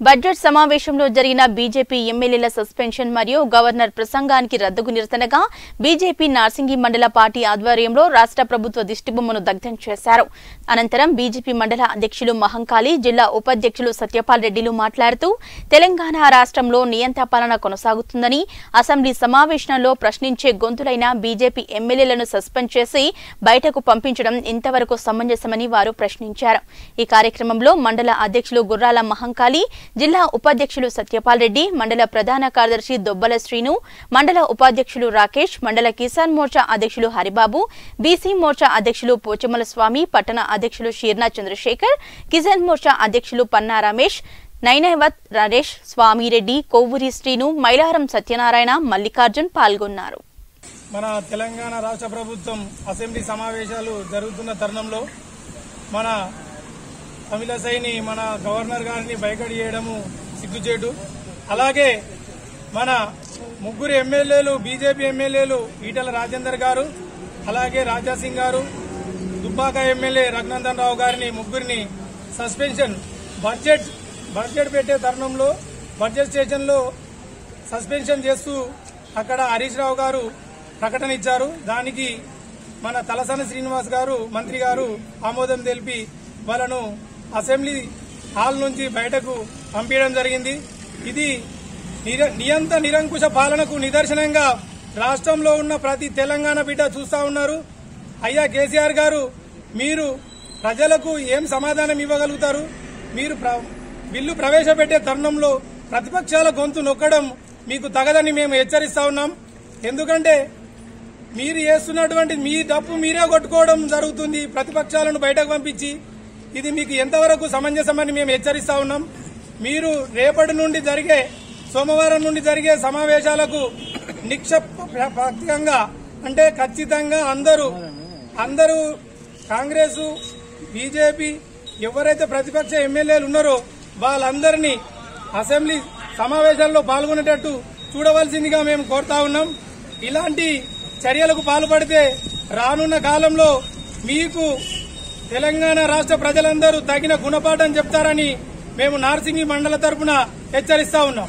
budget సమావేశంలో జరిగిన BJP ఎమ్మెల్యేల సస్పెన్షన్ మరియు గవర్నర్ ప్రసంగానికి రద్దుకు నిరసనగా బీజేపీ నార్సింగి మండల పార్టీ ఆధ్వర్యంలో రాష్ట్ర ప్రభుత్వ దిష్టిబొమ్మను దగ్ధం చేశారు అనంతరం బీజేపీ మండల అధ్యక్షులు మహంకాళి జిల్లా ఉపాధ్యక్షులు సత్యపాల్ రెడ్డిలు మాట్లాడుతూ తెలంగాణ రాష్ట్రంలో నియంత పాలన కొనసాగుతుందని అసెంబ్లీ సమావేశంలో ప్రశ్నించే గొంతులైన బీజేపీ ఎమ్మెల్యేలను సస్పెండ్ చేసి బయటకు పంపించడం ఇంతవరకు సమంజసమని వారు ప్రశ్నించారు ఈ కార్యక్రమంలో మండల అధ్యక్షులు గుర్రాల మహంకాళి జిల్లా ఉపాధ్యక్షులు సత్యపాల్ రెడ్డి మండల ప్రధాన కార్యదర్శి దొబ్బల శ్రీను మండల ఉపాధ్యక్షులు రాకేష్ మండల కిసాన్ మోర్చా అధ్యక్షులు హరిబాబు బీసీ మోర్చా అధ్యక్షులు పోచమల స్వామి పట్టణ అధ్యక్షులు షీర్నా చంద్రశేఖర్ కిసాన్ మోర్చా అధ్యక్షులు పన్నా రమేష్ నైనవత్ నరేష్ స్వామిరెడ్డి కొవ్వూరి శ్రీను మైలారం సత్యనారాయణ మల్లికార్జున్ పాల్గొన్నారు మన తెలంగాణ రాష్ట్ర ప్రభుత్వం అసెంబ్లీ సమావేశాలు జరుగుతున్న తరుణంలో మన తమిళసైని మన గవర్నర్ గారిని బయకడి చేయడము సిగ్గుచేటు అలాగే మన ముగ్గురు ఎమ్మెల్యేలు బీజేపీ ఎమ్మెల్యేలు ఈటల రాజేందర్ గారు అలాగే రాజాసింగ్ గారు దుబ్బాక ఎమ్మెల్యే రఘునందన్ రావు గారిని ముగ్గురిని సస్పెన్షన్ బడ్జెట్ బడ్జెట్ పెట్టే తరుణంలో బడ్జెట్ స్టేషన్లో సస్పెన్షన్ చేస్తూ అక్కడ హరీష్ రావు గారు ప్రకటన ఇచ్చారు దానికి మన తలసాని శ్రీనివాస్ గారు మంత్రి గారు ఆమోదం తెలిపి వాళ్ళను అసెంబ్లీ హాల్ నుంచి బయటకు పంపించడం జరిగింది ఇది నిర- నియంత నిరంకుశ పాలనకు నిదర్శనంగా రాష్ట్రంలో ఉన్న ప్రతి తెలంగాణ బిడ్డ చూస్తా ఉన్నారు అయ్యా కేసీఆర్ గారు మీరు ప్రజలకు ఏం సమాధానం ఇవ్వగలుగుతారు మీరు ప్ర- బిల్లు ప్రవేశపెట్టే తరుణంలో ప్రతిపక్షాల గొంతు నొక్కడం మీకు తగదని మేము హెచ్చరిస్తా ఉన్నాం ఎందుకంటే మీరు చేస్తున్నటువంటి మీ డప్పు మీరే కొట్టుకోవడం జరుగుతుంది ప్రతిపక్షాలను బయటకు పంపించి ఇది మీకు ఎంతవరకు సమంజసమని మేము హెచ్చరిస్తా ఉన్నాం మీరు రేపటి నుండి జరిగే సోమవారం నుండి జరిగే సమావేశాలకు నిక్షపక్షంగా అంటే ఖచ్చితంగా అందరూ అందరూ కాంగ్రెస్ బీజేపీ ఎవరైతే ప్రతిపక్ష ఎమ్మెల్యేలు ఉన్నారో వాళ్ళందరినీ అసెంబ్లీ సమావేశాల్లో పాల్గొనేటట్టు చూడవలసిందిగా మేము కోరుతా ఉన్నాం ఇలాంటి చర్యలకు పాల్పడితే రానున్న కాలంలో మీకు తెలంగాణ రాష్ట్ర ప్రజలందరూ తగిన గుణపాఠం చెప్తారని మేము నార్సింగి మండల తరపున హెచ్చరిస్తా ఉన్నాం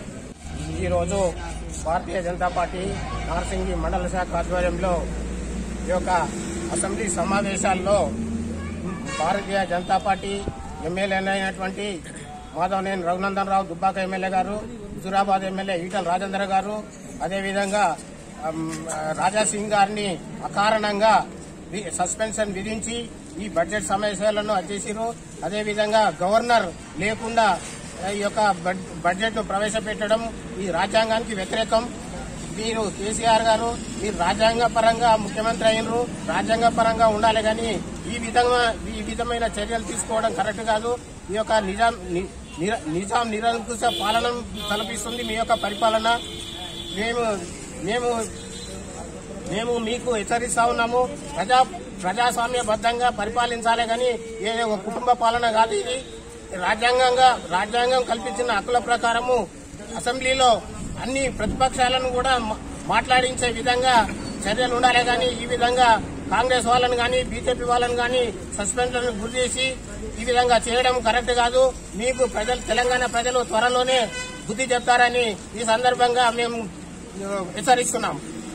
ఈరోజు భారతీయ జనతా పార్టీ నార్సింగి మండల శాఖ ఆధ్వర్యంలో ఈ యొక్క అసెంబ్లీ సమావేశాల్లో భారతీయ జనతా పార్టీ ఎమ్మెల్యేలైనటువంటి మాధవనేని రఘునందన్ రావు దుబ్బాక ఎమ్మెల్యే గారు హుజురాబాద్ ఎమ్మెల్యే ఈటల రాజేందర్ గారు అదేవిధంగా అమ్, రాజా సింగ్ గారిని అకారణంగా వి- సస్పెన్షన్ విధించి ఈ బడ్జెట్ సమావేశాలను అధ్యక్షులు అదేవిధంగా గవర్నర్ లేకుండా ఈ యొక్క బడ్- బడ్జెట్ ను ప్రవేశపెట్టడం ఈ రాజ్యాంగానికి వ్యతిరేకం మీరు కేసీఆర్ గారు మీరు రాజ్యాంగ పరంగా ముఖ్యమంత్రి అయినరు రాజ్యాంగ పరంగా ఉండాలి కానీ ఈ విధంగా ఈ విధమైన చర్యలు తీసుకోవడం కరెక్ట్ కాదు ఈ యొక్క నిజాం ని- నిర- నిజాం నిరంకుశ పాలన కల్పిస్తుంది మీ యొక్క పరిపాలన మేము మేము మేము మీకు హెచ్చరిస్తా ఉన్నాము ప్రజా ప్రజాస్వామ్యబద్ధంగా పరిపాలించాలి కానీ ఏ ఒక కుటుంబ పాలన కాదు ఇది రాజ్యాంగంగా రాజ్యాంగం కల్పించిన హక్కుల ప్రకారము అసెంబ్లీలో అన్ని ప్రతిపక్షాలను కూడా మా- మాట్లాడించే విధంగా చర్యలు ఉండాలి కానీ ఈ విధంగా కాంగ్రెస్ వాళ్ళని కానీ బీజేపీ వాళ్ళని కానీ సస్పెన్షన్ గురి చేసి ఈ విధంగా చేయడం కరెక్ట్ కాదు మీకు ప్రజలు తెలంగాణ ప్రజలు త్వరలోనే బుద్ధి చెప్తారని ఈ సందర్భంగా మేము ఆ, హెచ్చరిస్తున్నాం